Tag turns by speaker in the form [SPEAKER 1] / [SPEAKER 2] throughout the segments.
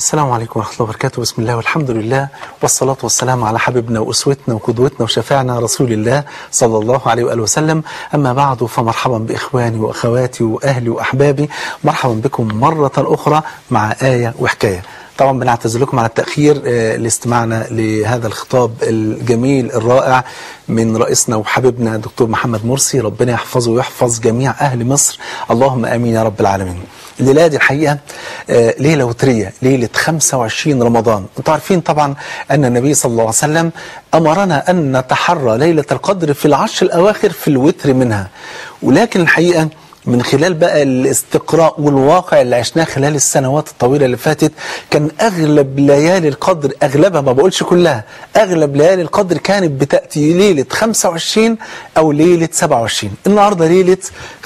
[SPEAKER 1] السلام عليكم ورحمة الله وبركاته بسم الله والحمد لله والصلاة والسلام على حبيبنا وأسوتنا وقدوتنا وشفاعنا رسول الله صلى الله عليه وآله وسلم أما بعد فمرحبا بإخواني وأخواتي وأهلي وأحبابي مرحبا بكم مرة أخرى مع آية وحكاية طبعا بنعتذر لكم على التأخير آه، لاستماعنا لهذا الخطاب الجميل الرائع من رئيسنا وحبيبنا دكتور محمد مرسي ربنا يحفظه ويحفظ جميع أهل مصر اللهم آمين يا رب العالمين الليلة دي الحقيقة آه، ليلة وترية ليلة 25 رمضان انتوا عارفين طبعا أن النبي صلى الله عليه وسلم أمرنا أن نتحرى ليلة القدر في العشر الأواخر في الوتر منها ولكن الحقيقة من خلال بقى الاستقراء والواقع اللي عشناه خلال السنوات الطويلة اللي فاتت كان أغلب ليالي القدر أغلبها ما بقولش كلها أغلب ليالي القدر كانت بتأتي ليلة 25 أو ليلة 27 النهاردة ليلة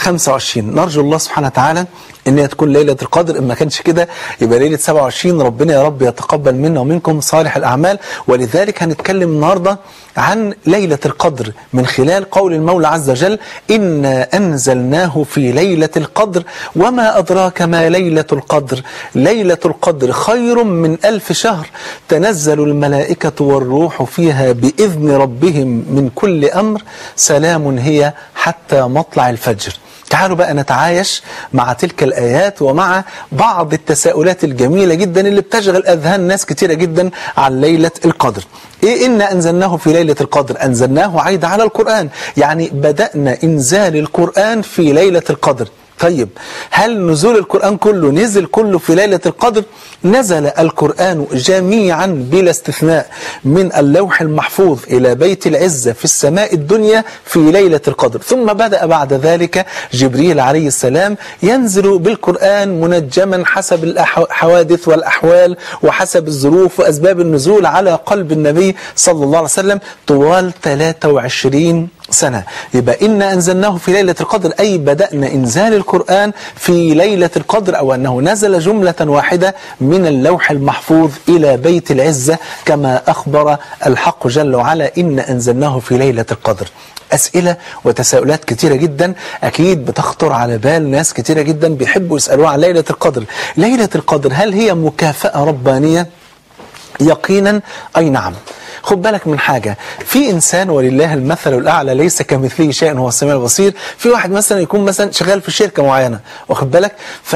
[SPEAKER 1] 25 نرجو الله سبحانه وتعالى ان هي تكون ليله القدر ان ما كانش كده يبقى ليله 27 ربنا يا رب يتقبل منا ومنكم صالح الاعمال ولذلك هنتكلم النهارده عن ليله القدر من خلال قول المولى عز وجل انا انزلناه في ليله القدر وما ادراك ما ليله القدر ليله القدر خير من الف شهر تنزل الملائكه والروح فيها باذن ربهم من كل امر سلام هي حتى مطلع الفجر تعالوا بقى نتعايش مع تلك الآيات ومع بعض التساؤلات الجميلة جدا اللي بتشغل أذهان ناس كتيرة جدا عن ليلة القدر إيه إنا أنزلناه في ليلة القدر أنزلناه عيد على القرآن يعني بدأنا إنزال القرآن في ليلة القدر طيب هل نزول القرآن كله نزل كله في ليلة القدر نزل القرآن جميعا بلا استثناء من اللوح المحفوظ إلى بيت العزة في السماء الدنيا في ليلة القدر ثم بدأ بعد ذلك جبريل عليه السلام ينزل بالقرآن منجما حسب الحوادث والأحوال وحسب الظروف وأسباب النزول على قلب النبي صلى الله عليه وسلم طوال 23 سنة يبقى إنا أنزلناه في ليلة القدر أي بدأنا إنزال القرآن في ليلة القدر أو أنه نزل جملة واحدة من اللوح المحفوظ إلى بيت العزة كما أخبر الحق جل وعلا إنا أنزلناه في ليلة القدر أسئلة وتساؤلات كتيرة جدا أكيد بتخطر على بال ناس كتيرة جدا بيحبوا يسألوها عن ليلة القدر ليلة القدر هل هي مكافأة ربانية؟ يقينا أي نعم خد بالك من حاجة في إنسان ولله المثل الأعلى ليس كمثله شيء هو السميع البصير في واحد مثلا يكون مثلا شغال في شركة معينة واخد بالك ف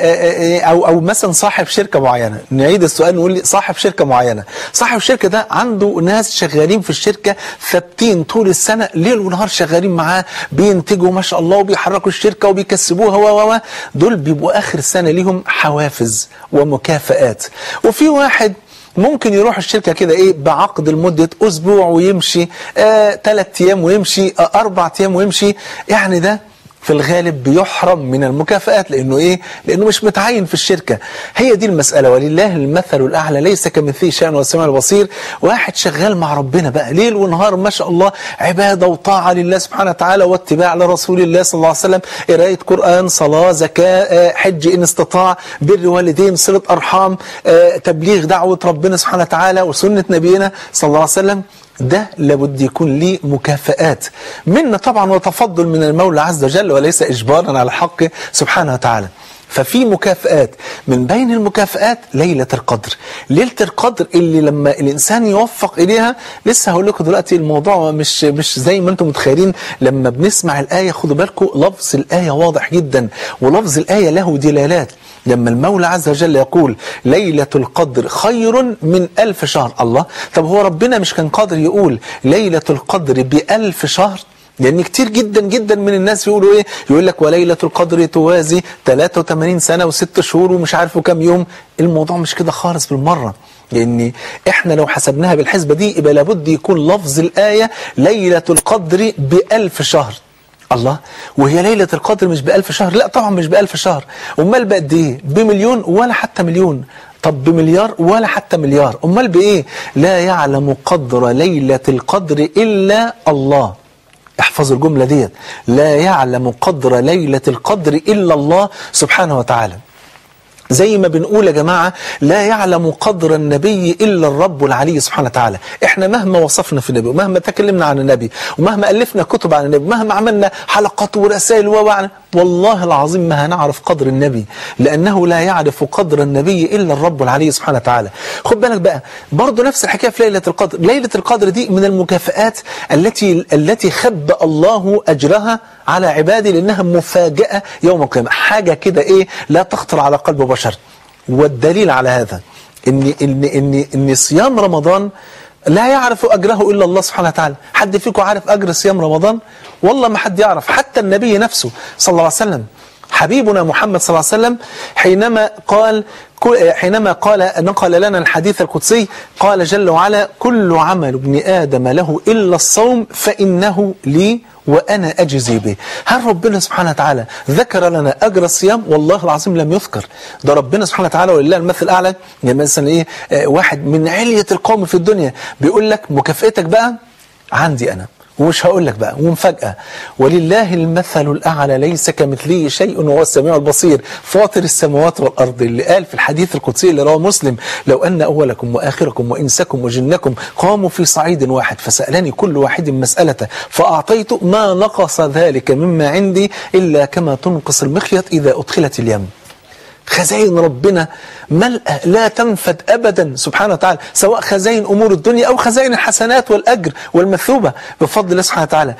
[SPEAKER 1] أو أو مثلا صاحب شركة معينة نعيد السؤال نقول لي صاحب شركة معينة صاحب الشركة ده عنده ناس شغالين في الشركة ثابتين طول السنة ليل ونهار شغالين معاه بينتجوا ما شاء الله وبيحركوا الشركة وبيكسبوها و و دول بيبقوا آخر السنة ليهم حوافز ومكافآت وفي واحد ممكن يروح الشركة كده ايه بعقد لمدة اسبوع ويمشي آه ثلاث ايام ويمشي آه اربع ايام ويمشي يعني ده في الغالب بيحرم من المكافآت لأنه إيه؟ لأنه مش متعين في الشركة هي دي المسألة ولله المثل الأعلى ليس كمثله شيء والسماء البصير واحد شغال مع ربنا بقى ليل ونهار ما شاء الله عبادة وطاعة لله سبحانه وتعالى واتباع لرسول الله صلى الله عليه وسلم قراية قرآن صلاة زكاة حج إن استطاع بر والدين صلة أرحام تبليغ دعوة ربنا سبحانه وتعالى وسنة نبينا صلى الله عليه وسلم ده لابد يكون ليه مكافآت منا طبعا وتفضل من المولى عز وجل وليس إجبارا على الحق سبحانه وتعالى ففي مكافآت من بين المكافآت ليلة القدر ليلة القدر اللي لما الإنسان يوفق إليها لسه هقول لكم دلوقتي الموضوع مش مش زي ما أنتم متخيلين لما بنسمع الآية خدوا بالكم لفظ الآية واضح جدا ولفظ الآية له دلالات لما المولى عز وجل يقول ليلة القدر خير من ألف شهر الله طب هو ربنا مش كان قادر يقول ليلة القدر بألف شهر لأن كتير جدا جدا من الناس يقولوا إيه يقول لك وليلة القدر توازي 83 سنة وست شهور ومش عارفوا كام يوم الموضوع مش كده خالص بالمرة لأن إحنا لو حسبناها بالحسبة دي يبقى لابد يكون لفظ الآية ليلة القدر بألف شهر الله وهي ليلة القدر مش بألف شهر لا طبعا مش بألف شهر أمال بقد إيه بمليون ولا حتى مليون طب بمليار ولا حتى مليار أمال بإيه لا يعلم قدر ليلة القدر إلا الله احفظوا الجملة ديت لا يعلم قدر ليلة القدر إلا الله سبحانه وتعالى زي ما بنقول يا جماعة لا يعلم قدر النبي إلا الرب العلي سبحانه وتعالى احنا مهما وصفنا في النبي ومهما تكلمنا عن النبي ومهما ألفنا كتب عن النبي ومهما عملنا حلقات ورسائل ووعن والله العظيم ما هنعرف قدر النبي لأنه لا يعرف قدر النبي إلا الرب العلي سبحانه وتعالى خد بالك بقى برضه نفس الحكاية في ليلة القدر ليلة القدر دي من المكافآت التي التي خب الله أجرها على عباده لأنها مفاجأة يوم القيامة حاجة كده إيه لا تخطر على قلب بشر والدليل على هذا إن, إن, إن, إن صيام رمضان لا يعرف أجره إلا الله سبحانه وتعالى حد فيكم عارف أجر صيام رمضان والله ما حد يعرف حتى النبي نفسه صلى الله عليه وسلم حبيبنا محمد صلى الله عليه وسلم حينما قال حينما قال نقل لنا الحديث القدسي قال جل وعلا كل عمل ابن آدم له إلا الصوم فإنه لي وأنا أجزي به هل ربنا سبحانه وتعالى ذكر لنا أجر الصيام والله العظيم لم يذكر ده ربنا سبحانه وتعالى ولله المثل الأعلى يعني مثلا إيه آه واحد من علية القوم في الدنيا بيقول لك مكافئتك بقى عندي أنا ومش هقول لك بقى ومفاجأة ولله المثل الأعلى ليس كمثله شيء وهو السميع البصير فاطر السماوات والأرض اللي قال في الحديث القدسي اللي رواه مسلم لو أن أولكم وآخركم وإنسكم وجنكم قاموا في صعيد واحد فسألني كل واحد مسألة فأعطيت ما نقص ذلك مما عندي إلا كما تنقص المخيط إذا أدخلت اليم خزائن ربنا ملأة لا تنفد أبدا سبحانه وتعالى سواء خزائن أمور الدنيا أو خزائن الحسنات والأجر والمثوبة بفضل الله سبحانه وتعالى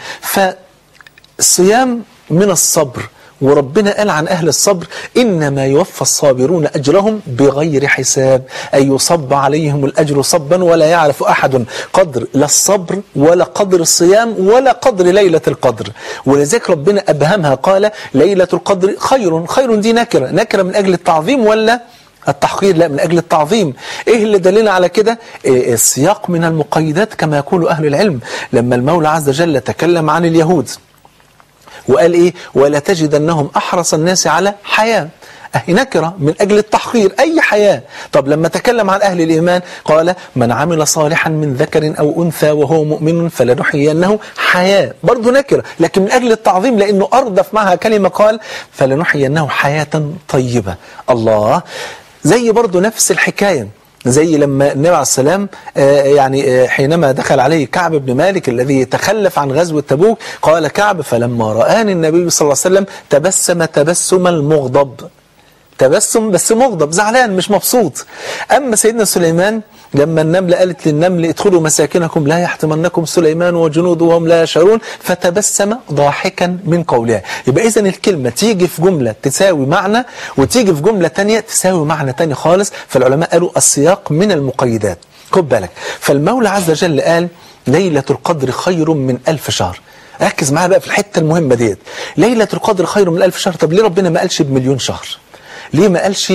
[SPEAKER 1] فالصيام من الصبر وربنا قال عن أهل الصبر إنما يوفى الصابرون أجرهم بغير حساب أي يصب عليهم الأجر صبا ولا يعرف أحد قدر لا الصبر ولا قدر الصيام ولا قدر ليلة القدر ولذلك ربنا أبهمها قال ليلة القدر خير خير دي نكرة نكرة من أجل التعظيم ولا التحقير لا من أجل التعظيم إيه اللي دلنا على كده إيه السياق من المقيدات كما يقول أهل العلم لما المولى عز وجل تكلم عن اليهود وقال إيه ولا تجدنهم أحرص الناس على حياة أهي نكرة من أجل التحقير أي حياة طب لما تكلم عن أهل الإيمان قال من عمل صالحا من ذكر أو أنثى وهو مؤمن فلنحيينه حياة برضه نكرة لكن من أجل التعظيم لأنه أردف معها كلمة قال فلنحيينه حياة طيبة الله زي برضه نفس الحكاية زي لما النبي عليه السلام يعني حينما دخل عليه كعب بن مالك الذي تخلف عن غزوة تبوك قال كعب فلما رآني النبي صلى الله عليه وسلم تبسم تبسم المغضب تبسم بس مغضب زعلان مش مبسوط أما سيدنا سليمان لما النملة قالت للنمل ادخلوا مساكنكم لا يحتمنكم سليمان وجنوده وهم لا يشعرون فتبسم ضاحكا من قولها يبقى إذا الكلمة تيجي في جملة تساوي معنى وتيجي في جملة تانية تساوي معنى تاني خالص فالعلماء قالوا السياق من المقيدات خد بالك فالمولى عز وجل قال ليلة القدر خير من ألف شهر ركز معايا بقى في الحتة المهمة ديت ليلة القدر خير من ألف شهر طب ليه ربنا ما قالش بمليون شهر ليه ما قالش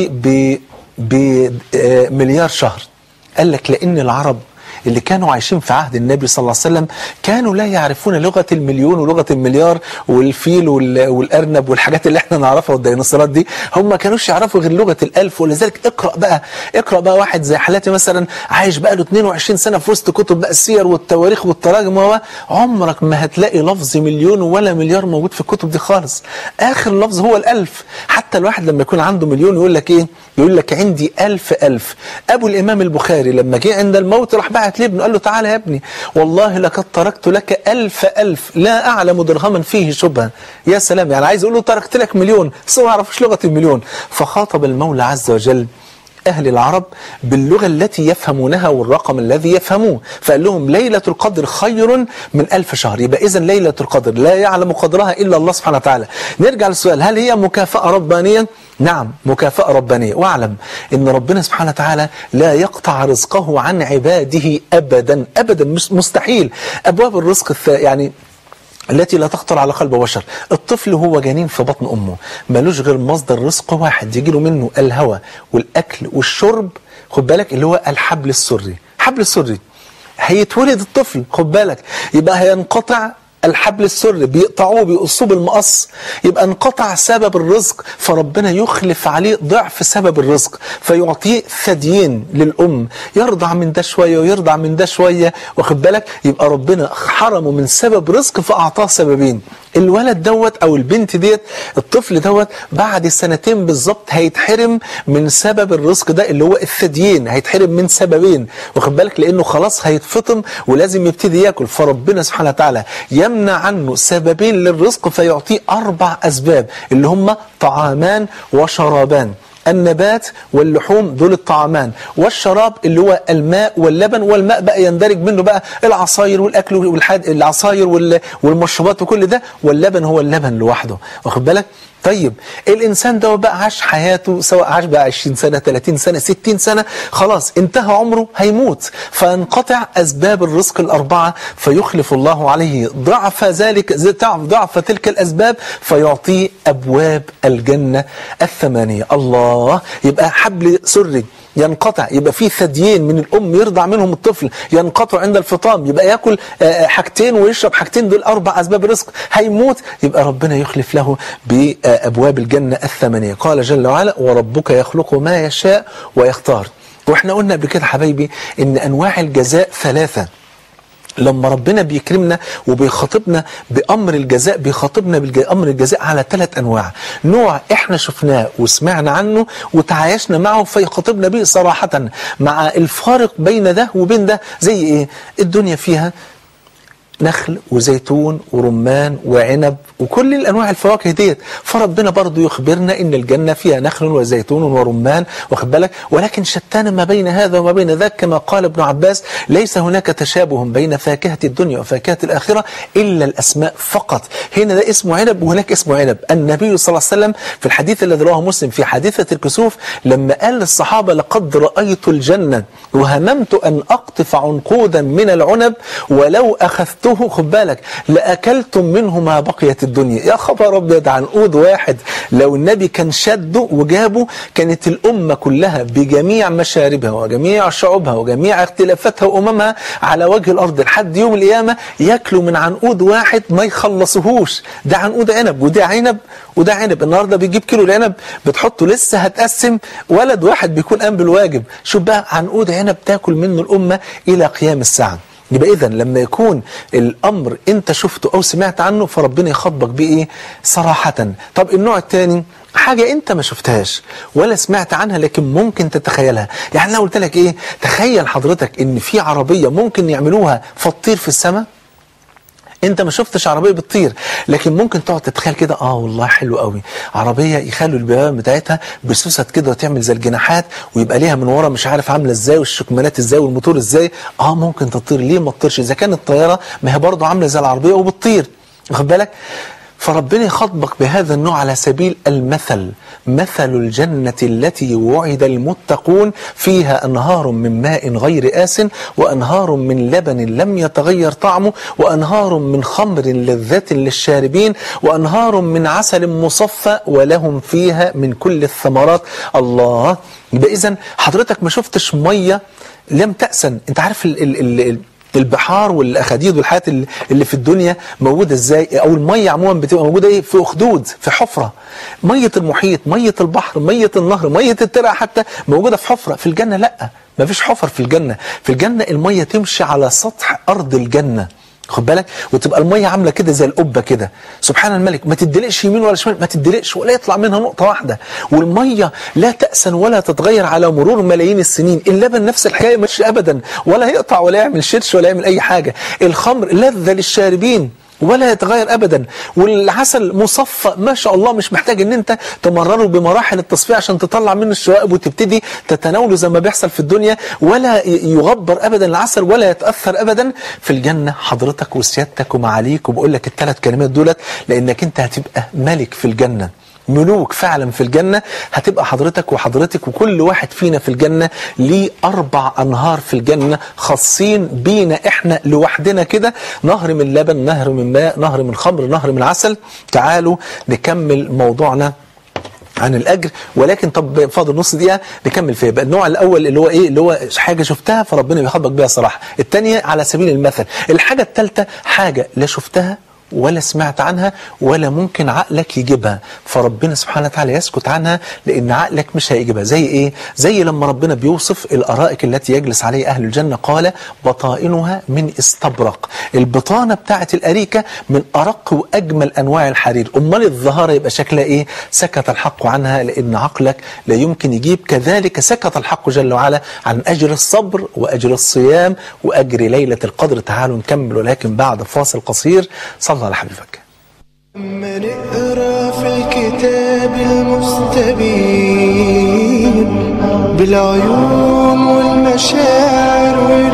[SPEAKER 1] بمليار شهر قال لك لأن العرب اللي كانوا عايشين في عهد النبي صلى الله عليه وسلم كانوا لا يعرفون لغة المليون ولغة المليار والفيل والأرنب والحاجات اللي احنا نعرفها والديناصورات دي هم ما كانوش يعرفوا غير لغة الألف ولذلك اقرأ بقى اقرأ بقى واحد زي حالاتي مثلا عايش بقى له 22 سنة في وسط كتب بقى السير والتواريخ والتراجم عمرك ما هتلاقي لفظ مليون ولا مليار موجود في الكتب دي خالص آخر لفظ هو الألف حتى الواحد لما يكون عنده مليون يقول لك ايه يقول لك عندي ألف ألف أبو الإمام البخاري لما جه عند الموت راح بعت لابنه قال له تعالى يا ابني والله لقد تركت لك ألف ألف لا أعلم درهما فيه شبهة يا سلام يعني عايز يقول له تركت لك مليون بس ما يعرفش لغة المليون فخاطب المولى عز وجل أهل العرب باللغة التي يفهمونها والرقم الذي يفهموه فقال لهم ليلة القدر خير من ألف شهر يبقى إذا ليلة القدر لا يعلم قدرها إلا الله سبحانه وتعالى نرجع للسؤال هل هي مكافأة ربانية؟ نعم مكافأة ربانية واعلم ان ربنا سبحانه وتعالى لا يقطع رزقه عن عباده ابدا ابدا مستحيل ابواب الرزق يعني التي لا تخطر على قلب بشر الطفل هو جنين في بطن امه ملوش غير مصدر رزق واحد يجي له منه الهواء والاكل والشرب خد بالك اللي هو الحبل السري الحبل السري هيتولد الطفل خد بالك يبقى هينقطع الحبل السري بيقطعوه بيقصوه بالمقص يبقى انقطع سبب الرزق فربنا يخلف عليه ضعف سبب الرزق فيعطيه ثديين للأم يرضع من ده شوية ويرضع من ده شوية واخد بالك يبقى ربنا حرمه من سبب رزق فأعطاه سببين الولد دوت او البنت ديت الطفل دوت بعد سنتين بالظبط هيتحرم من سبب الرزق ده اللي هو الثديين هيتحرم من سببين واخد بالك لانه خلاص هيتفطم ولازم يبتدي ياكل فربنا سبحانه وتعالى يمنع عنه سببين للرزق فيعطيه اربع اسباب اللي هم طعامان وشرابان النبات واللحوم دول الطعامان والشراب اللي هو الماء واللبن والماء بقى يندرج منه بقى العصاير والاكل والحاد العصاير وال- والمشروبات وكل ده واللبن هو اللبن لوحده واخد بالك طيب الانسان ده بقى عاش حياته سواء عاش بقى 20 سنه 30 سنه 60 سنه خلاص انتهى عمره هيموت فانقطع اسباب الرزق الاربعه فيخلف الله عليه ضعف ذلك ضعف ضعف تلك الاسباب فيعطيه ابواب الجنه الثمانيه الله يبقى حبل سري ينقطع يبقى في ثديين من الام يرضع منهم الطفل ينقطع عند الفطام يبقى ياكل آه، حاجتين ويشرب حاجتين دول اربع اسباب رزق هيموت يبقى ربنا يخلف له بابواب الجنه الثمانيه قال جل وعلا وربك يخلق ما يشاء ويختار واحنا قلنا قبل كده حبايبي ان انواع الجزاء ثلاثه لما ربنا بيكرمنا وبيخاطبنا بأمر الجزاء بيخاطبنا بأمر الجزاء على ثلاث أنواع نوع إحنا شفناه وسمعنا عنه وتعايشنا معه فيخاطبنا به صراحة مع الفارق بين ده وبين ده زي إيه الدنيا فيها نخل وزيتون ورمان وعنب وكل الانواع الفواكه ديت فربنا برضو يخبرنا ان الجنه فيها نخل وزيتون ورمان واخد بالك ولكن شتان ما بين هذا وما بين ذاك كما قال ابن عباس ليس هناك تشابه بين فاكهه الدنيا وفاكهه الاخره الا الاسماء فقط هنا ده اسمه عنب وهناك اسمه عنب النبي صلى الله عليه وسلم في الحديث الذي رواه مسلم في حادثه الكسوف لما قال للصحابه لقد رايت الجنه وهممت ان اقطف عنقودا من العنب ولو اخذته خد بالك لاكلتم منه ما بقيت الدنيا يا خبر ابيض عنقود واحد لو النبي كان شده وجابه كانت الامه كلها بجميع مشاربها وجميع شعوبها وجميع اختلافاتها واممها على وجه الارض لحد يوم القيامه ياكلوا من عنقود واحد ما يخلصوهوش ده عنقود عنب وده عنب وده عنب النهارده بيجيب كيلو العنب بتحطه لسه هتقسم ولد واحد بيكون قام بالواجب شوف بقى عنقود عنب تاكل منه الامه الى قيام الساعه يبقى اذا لما يكون الامر انت شفته او سمعت عنه فربنا يخاطبك بايه صراحه طب النوع الثاني حاجة انت ما شفتهاش ولا سمعت عنها لكن ممكن تتخيلها يعني انا قلت لك ايه تخيل حضرتك ان في عربية ممكن يعملوها فتطير في السماء انت ما شفتش عربيه بتطير لكن ممكن تقعد تتخيل كده اه والله حلو قوي عربيه يخلوا البيبان بتاعتها بسوست كده وتعمل زي الجناحات ويبقى ليها من ورا مش عارف عامله ازاي والشكمانات ازاي والموتور ازاي اه ممكن تطير ليه ما تطيرش اذا كانت الطياره ما هي برضه عامله زي العربيه وبتطير واخد بالك فربنا يخاطبك بهذا النوع على سبيل المثل مثل الجنة التي وعد المتقون فيها أنهار من ماء غير آس وأنهار من لبن لم يتغير طعمه وأنهار من خمر لذة للشاربين وأنهار من عسل مصفى ولهم فيها من كل الثمرات الله يبقى إذا حضرتك ما شفتش مية لم تأسن انت عارف ال ال ال البحار والاخاديد والحاجات اللي اللي في الدنيا موجوده ازاي او الميه عموما بتبقى موجوده ايه في اخدود في حفره ميه المحيط ميه البحر ميه النهر ميه الترعه حتى موجوده في حفره في الجنه لا ما فيش حفر في الجنه في الجنه الميه تمشي على سطح ارض الجنه خد بالك وتبقى الميه عامله كده زي القبه كده سبحان الملك ما تدلقش يمين ولا شمال ما تدلقش ولا يطلع منها نقطه واحده والميه لا تأسن ولا تتغير على مرور ملايين السنين اللبن نفس الحكايه مش ابدا ولا يقطع ولا يعمل شرش ولا يعمل اي حاجه الخمر لذه للشاربين ولا يتغير ابدا والعسل مصفى ما شاء الله مش محتاج ان انت تمرره بمراحل التصفيه عشان تطلع منه الشوائب وتبتدي تتناوله زي ما بيحصل في الدنيا ولا يغبر ابدا العسل ولا يتاثر ابدا في الجنه حضرتك وسيادتك ومعاليك وبقول لك الثلاث كلمات دولت لانك انت هتبقى ملك في الجنه ملوك فعلا في الجنة هتبقى حضرتك وحضرتك وكل واحد فينا في الجنة ليه أربع أنهار في الجنة خاصين بينا إحنا لوحدنا كده نهر من لبن نهر من ماء نهر من خمر نهر من عسل تعالوا نكمل موضوعنا عن الاجر ولكن طب فاضل نص دقيقه نكمل فيها بقى النوع الاول اللي هو ايه اللي هو حاجه شفتها فربنا بيخاطبك بيها صراحه الثانيه على سبيل المثل الحاجه الثالثه حاجه لا شفتها ولا سمعت عنها ولا ممكن عقلك يجيبها فربنا سبحانه وتعالى يسكت عنها لأن عقلك مش هيجيبها زي إيه؟ زي لما ربنا بيوصف الأرائك التي يجلس عليها أهل الجنة قال بطائنها من استبرق البطانة بتاعت الأريكة من أرق وأجمل أنواع الحرير أمال الظهارة يبقى شكلها إيه؟ سكت الحق عنها لأن عقلك لا يمكن يجيب كذلك سكت الحق جل وعلا عن أجر الصبر وأجر الصيام وأجر ليلة القدر تعالوا نكمل ولكن بعد فاصل قصير صلى على حبيبك
[SPEAKER 2] أما نقرا في الكتاب المستبين بالعيون والمشاعر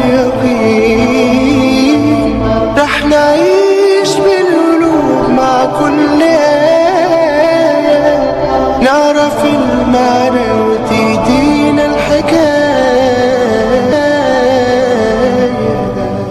[SPEAKER 2] واليقين رح نعيش بالقلوب مع كل آية نعرف المعنى وتهدينا الحكاية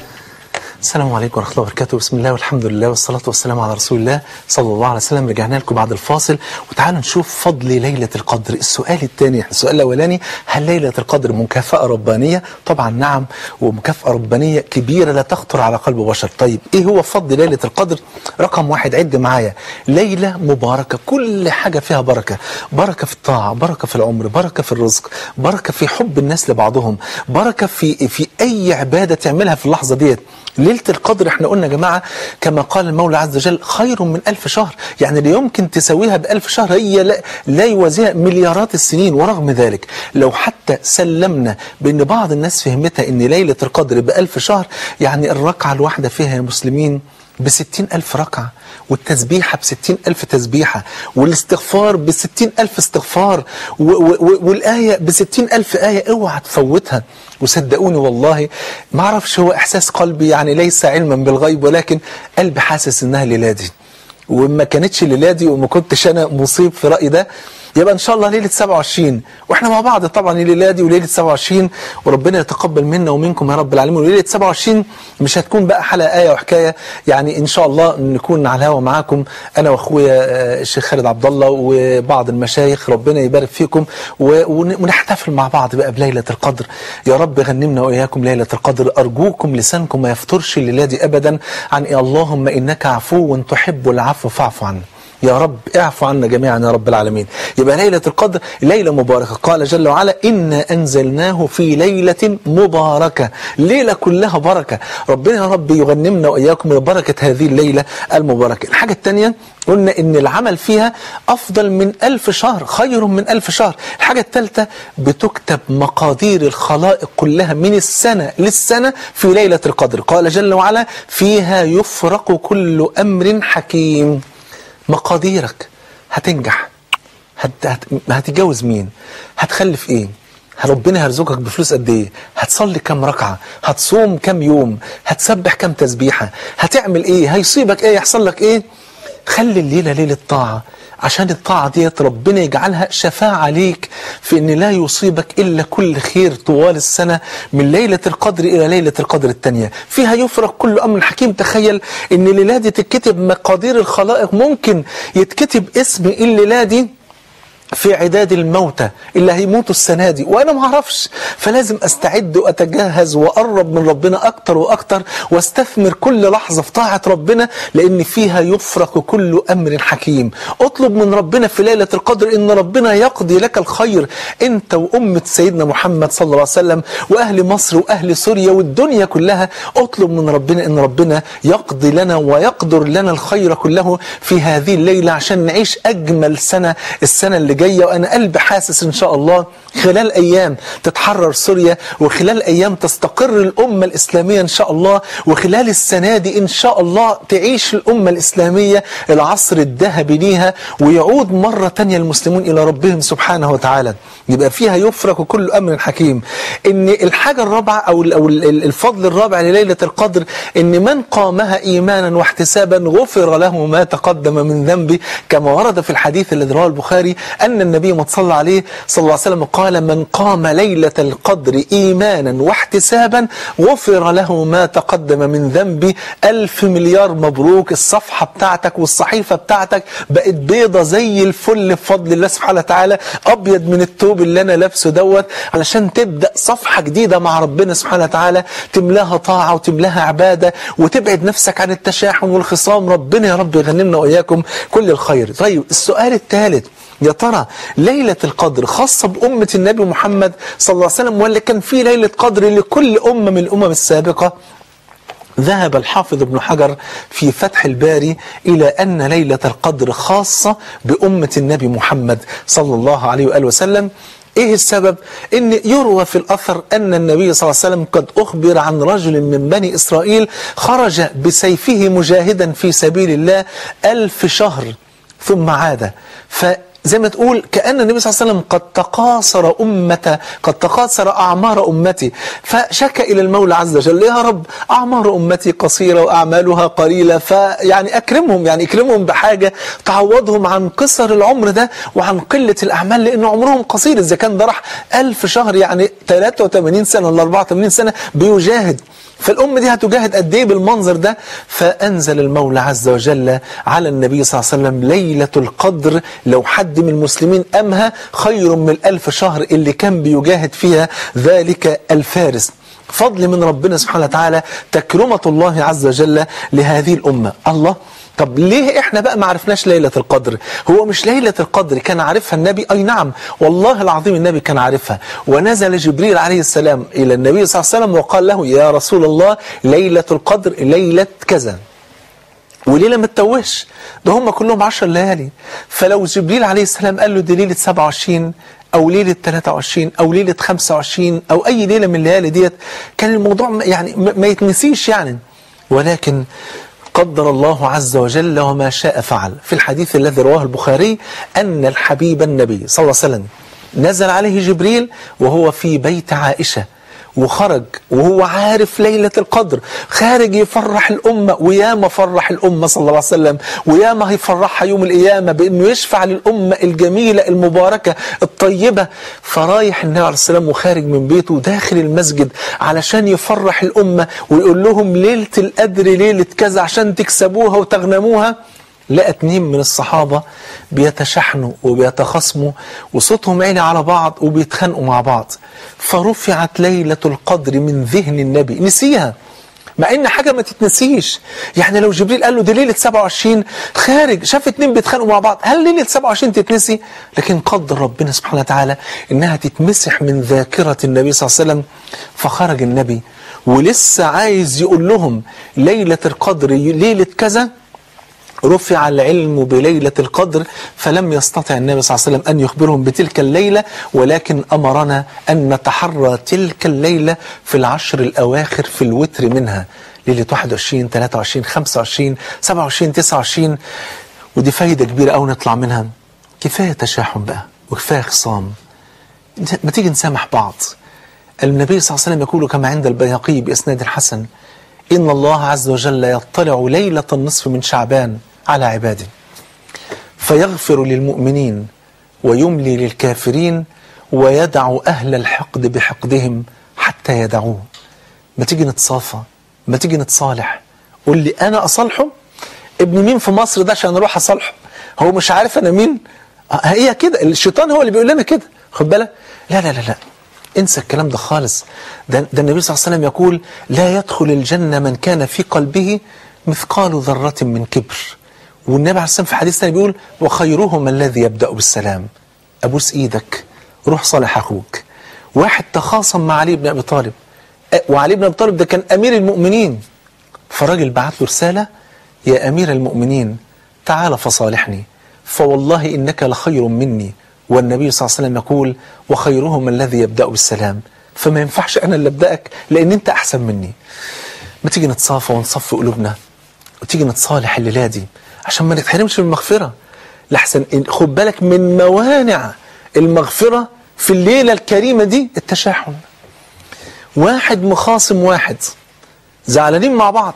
[SPEAKER 1] السلام عليكم ورحمة الله وبركاته بسم الله والحمد لله والصلاة والسلام على رسول الله صلى الله عليه وسلم رجعنا لكم بعد الفاصل وتعالوا نشوف فضل ليلة القدر السؤال الثاني السؤال الأولاني هل ليلة القدر مكافأة ربانية طبعا نعم ومكافأة ربانية كبيرة لا تخطر على قلب بشر طيب إيه هو فضل ليلة القدر رقم واحد عد معايا ليلة مباركة كل حاجة فيها بركة بركة في الطاعة بركة في العمر بركة في الرزق بركة في حب الناس لبعضهم بركة في في أي عبادة تعملها في اللحظة ديت ليلة القدر احنا قلنا يا جماعة كما قال المولى عز وجل خير من ألف شهر يعني لا يمكن تساويها بألف شهر هي لا, لا يوازيها مليارات السنين ورغم ذلك لو حتى سلمنا بأن بعض الناس فهمتها أن ليلة القدر بألف شهر يعني الركعة الواحدة فيها يا مسلمين بستين ألف ركعة والتسبيحة بستين ألف تسبيحة والاستغفار بستين ألف استغفار و و والآية بستين ألف آية اوعى تفوتها وصدقوني والله ما اعرفش هو إحساس قلبي يعني ليس علما بالغيب ولكن قلبي حاسس إنها ليلادي وما كانتش ليلادي وما كنتش أنا مصيب في رأيي ده يبقى ان شاء الله ليله 27 واحنا مع بعض طبعا الليله دي وليله 27 وربنا يتقبل منا ومنكم يا رب العالمين وليله 27 مش هتكون بقى حلقه ايه وحكايه يعني ان شاء الله نكون على الهوا معاكم انا واخويا الشيخ خالد عبد الله وبعض المشايخ ربنا يبارك فيكم ونحتفل مع بعض بقى بليله القدر يا رب غنمنا واياكم ليله القدر ارجوكم لسانكم ما يفترش الليله دي ابدا عن إيه اللهم انك عفو تحب العفو فاعف عنا يا رب اعفو عنا جميعا يا رب العالمين يبقى ليلة القدر ليلة مباركة قال جل وعلا إنا أنزلناه في ليلة مباركة ليلة كلها بركة ربنا يا رب يغنمنا وإياكم ببركة هذه الليلة المباركة الحاجة الثانية قلنا إن العمل فيها أفضل من ألف شهر خير من ألف شهر الحاجة الثالثة بتكتب مقادير الخلائق كلها من السنة للسنة في ليلة القدر قال جل وعلا فيها يفرق كل أمر حكيم مقاديرك هتنجح هت... هت... هتتجوز مين هتخلف ايه ربنا هيرزقك بفلوس قد ايه هتصلي كم ركعه هتصوم كم يوم هتسبح كم تسبيحه هتعمل ايه هيصيبك ايه يحصل لك ايه خلي الليله ليله طاعه عشان الطاعة ديت ربنا يجعلها شفاعة ليك في ان لا يصيبك الا كل خير طوال السنة من ليلة القدر الى ليلة القدر الثانية فيها يفرق كل امر حكيم تخيل ان الليلة دي تتكتب مقادير الخلائق ممكن يتكتب اسم الليلة دي في عداد الموتى اللي هيموتوا السنة دي وأنا ما أعرفش فلازم أستعد وأتجهز وأقرب من ربنا أكتر وأكتر واستثمر كل لحظة في طاعة ربنا لأن فيها يفرق كل أمر حكيم اطلب من ربنا في ليلة القدر إن ربنا يقضي لك الخير أنت وأمة سيدنا محمد صلى الله عليه وسلم وأهل مصر وأهل سوريا والدنيا كلها اطلب من ربنا إن ربنا يقضي لنا ويقدر لنا الخير كله في هذه الليلة عشان نعيش أجمل سنة السنة اللي جاية وأنا قلبي حاسس إن شاء الله خلال أيام تتحرر سوريا وخلال أيام تستقر الأمة الإسلامية إن شاء الله وخلال السنة دي إن شاء الله تعيش الأمة الإسلامية العصر الذهبي ليها ويعود مرة تانية المسلمون إلى ربهم سبحانه وتعالى يبقى فيها يفرق كل أمر حكيم إن الحاجة الرابعة أو أو الفضل الرابع لليلة القدر إن من قامها إيمانا واحتسابا غفر له ما تقدم من ذنبه كما ورد في الحديث الذي رواه البخاري أن النبي ما صلى عليه صلى الله عليه وسلم قال من قام ليلة القدر إيمانا واحتسابا غفر له ما تقدم من ذنبي ألف مليار مبروك الصفحة بتاعتك والصحيفة بتاعتك بقت بيضة زي الفل بفضل الله سبحانه وتعالى أبيض من التوب اللي أنا لابسه دوت علشان تبدأ صفحة جديدة مع ربنا سبحانه وتعالى تملاها طاعة وتملاها عبادة وتبعد نفسك عن التشاحن والخصام ربنا يا رب يغنمنا وإياكم كل الخير طيب السؤال الثالث يا ترى ليلة القدر خاصة بأمة النبي محمد صلى الله عليه وسلم ولا كان في ليلة قدر لكل أمة من الأمم السابقة ذهب الحافظ ابن حجر في فتح الباري إلى أن ليلة القدر خاصة بأمة النبي محمد صلى الله عليه وآله وسلم ايه السبب ان يروى في الاثر ان النبي صلى الله عليه وسلم قد اخبر عن رجل من بني اسرائيل خرج بسيفه مجاهدا في سبيل الله الف شهر ثم عاد ف زي ما تقول كأن النبي صلى الله عليه وسلم قد تقاصر أمة قد تقاصر أعمار أمتي فشكى إلى المولى عز وجل يا رب أعمار أمتي قصيرة وأعمالها قليلة فيعني أكرمهم يعني أكرمهم بحاجة تعوضهم عن قصر العمر ده وعن قلة الأعمال لأن عمرهم قصير إذا كان ده راح ألف شهر يعني 83 سنة ولا 84 سنة بيجاهد فالأمة دي هتجاهد قد إيه بالمنظر ده فأنزل المولى عز وجل على النبي صلى الله عليه وسلم ليلة القدر لو حد من المسلمين أمها خير من الألف شهر اللي كان بيجاهد فيها ذلك الفارس فضل من ربنا سبحانه وتعالى تكرمة الله عز وجل لهذه الأمة الله طب ليه احنا بقى ما عرفناش ليلة القدر هو مش ليلة القدر كان عارفها النبي اي نعم والله العظيم النبي كان عارفها ونزل جبريل عليه السلام الى النبي صلى الله عليه وسلم وقال له يا رسول الله ليلة القدر ليلة كذا وليلة ما تتوهش ده هم كلهم 10 ليالي فلو جبريل عليه السلام قال له دي ليلة 27 او ليلة 23 او ليلة 25 او اي ليلة من الليالي ديت كان الموضوع يعني ما يتنسيش يعني ولكن قدر الله عز وجل وما شاء فعل في الحديث الذي رواه البخاري أن الحبيب النبي صلى الله عليه وسلم نزل عليه جبريل وهو في بيت عائشة وخرج وهو عارف ليلة القدر خارج يفرح الأمة وياما فرح الأمة صلى الله عليه وسلم وياما هيفرحها يوم القيامة بأنه يشفع للأمة الجميلة المباركة الطيبة فرايح النبي عليه السلام وخارج من بيته داخل المسجد علشان يفرح الأمة ويقول لهم ليلة القدر ليلة كذا عشان تكسبوها وتغنموها لقى اتنين من الصحابة بيتشحنوا وبيتخاصموا وصوتهم عالي على بعض وبيتخانقوا مع بعض فرفعت ليلة القدر من ذهن النبي نسيها مع ان حاجة ما تتنسيش يعني لو جبريل قال له دي ليلة 27 خارج شاف اتنين بيتخانقوا مع بعض هل ليلة 27 تتنسي لكن قدر ربنا سبحانه وتعالى انها تتمسح من ذاكرة النبي صلى الله عليه وسلم فخرج النبي ولسه عايز يقول لهم ليلة القدر ليلة كذا رفع العلم بليلة القدر فلم يستطع النبي صلى الله عليه وسلم أن يخبرهم بتلك الليلة ولكن أمرنا أن نتحرى تلك الليلة في العشر الأواخر في الوتر منها ليلة 21 23 25 27 29 ودي فايدة كبيرة أو نطلع منها كفاية تشاحن بقى وكفاية خصام ما تيجي نسامح بعض النبي صلى الله عليه وسلم يقول كما عند البيهقي بإسناد حسن إن الله عز وجل يطلع ليلة النصف من شعبان على عباده فيغفر للمؤمنين ويملي للكافرين ويدع أهل الحقد بحقدهم حتى يدعوه ما تيجي نتصافى ما تيجي نتصالح قول لي أنا أصالحه ابن مين في مصر ده عشان أروح أصالحه هو مش عارف أنا مين هي كده الشيطان هو اللي بيقول لنا كده خد بالك لا لا لا لا انسى الكلام ده خالص ده, ده النبي صلى الله عليه وسلم يقول لا يدخل الجنة من كان في قلبه مثقال ذرة من كبر والنبي عليه السلام في حديث ثاني بيقول وخيرهم الذي يبدأ بالسلام أبوس إيدك روح صالح أخوك واحد تخاصم مع علي بن أبي طالب وعلي بن أبي طالب ده كان أمير المؤمنين فالراجل بعت له رسالة يا أمير المؤمنين تعال فصالحني فوالله إنك لخير مني والنبي صلى الله عليه وسلم يقول وخيرهم الذي يبدأ بالسلام فما ينفعش أنا اللي أبدأك لأن أنت أحسن مني ما تيجي نتصافى ونصفي قلوبنا وتيجي نتصالح الليلة دي عشان ما نتحرمش من المغفرة لحسن خد بالك من موانع المغفرة في الليلة الكريمة دي التشاحن واحد مخاصم واحد زعلانين مع بعض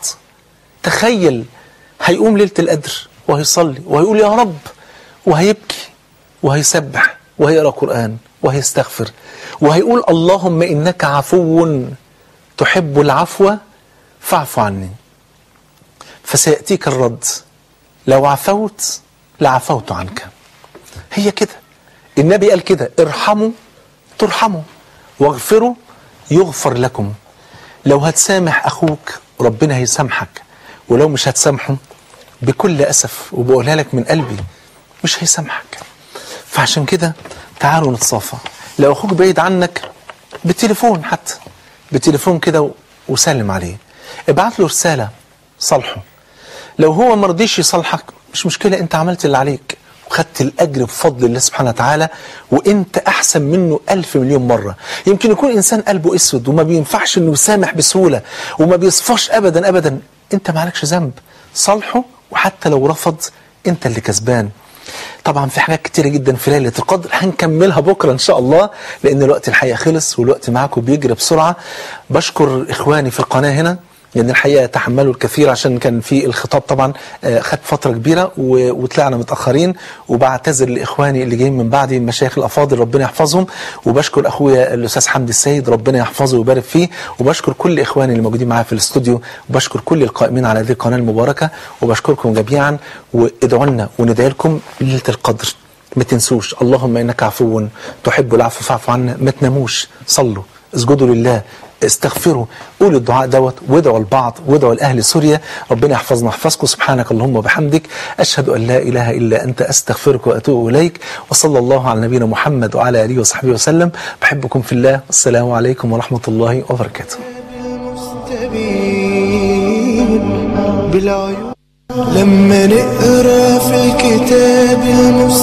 [SPEAKER 1] تخيل هيقوم ليلة القدر وهيصلي وهيقول يا رب وهيبكي وهيسبح وهيقرأ قرآن وهيستغفر وهيقول اللهم إنك عفو تحب العفو فاعف عني فسيأتيك الرد لو عفوت لعفوت عنك هي كده النبي قال كده ارحموا ترحموا واغفروا يغفر لكم لو هتسامح أخوك ربنا هيسامحك ولو مش هتسامحه بكل أسف وبقولها لك من قلبي مش هيسامحك فعشان كده تعالوا نتصافى لو أخوك بعيد عنك بالتليفون حتى بالتليفون كده و- وسلم عليه ابعت له رسالة صالحه لو هو مرضيش يصالحك مش مشكلة انت عملت اللي عليك وخدت الأجر بفضل الله سبحانه وتعالى وانت أحسن منه ألف مليون مرة يمكن يكون إنسان قلبه أسود وما بينفعش إنه يسامح بسهولة وما بيصفاش أبدا أبدا انت معلكش ذنب صالحه وحتى لو رفض انت اللي كسبان طبعا في حاجات كتيرة جدا في ليلة القدر هنكملها بكرة إن شاء الله لأن الوقت الحقيقة خلص والوقت معاكم بيجري بسرعة بشكر إخواني في القناة هنا لأن الحقيقة تحملوا الكثير عشان كان في الخطاب طبعا آه، خد فترة كبيرة و- وطلعنا متأخرين وبعتذر لإخواني اللي جايين من بعدي المشايخ الأفاضل ربنا يحفظهم وبشكر أخويا الأستاذ حمدي السيد ربنا يحفظه ويبارك فيه وبشكر كل إخواني اللي موجودين معايا في الاستوديو وبشكر كل القائمين على هذه القناة المباركة وبشكركم جميعا وادعوا لنا وندعي لكم ليلة القدر ما تنسوش اللهم انك عفو تحب العفو فاعف عنا ما تناموش صلوا اسجدوا لله استغفروا قولوا الدعاء دوت وادعوا لبعض وادعوا لاهل سوريا ربنا يحفظنا ويحفظكم سبحانك اللهم وبحمدك اشهد ان لا اله الا انت استغفرك واتوب اليك وصلى الله على نبينا محمد وعلى اله وصحبه وسلم بحبكم في الله السلام عليكم ورحمه الله وبركاته
[SPEAKER 2] المستبين بالعيون لما نقرا في الكتاب المستبين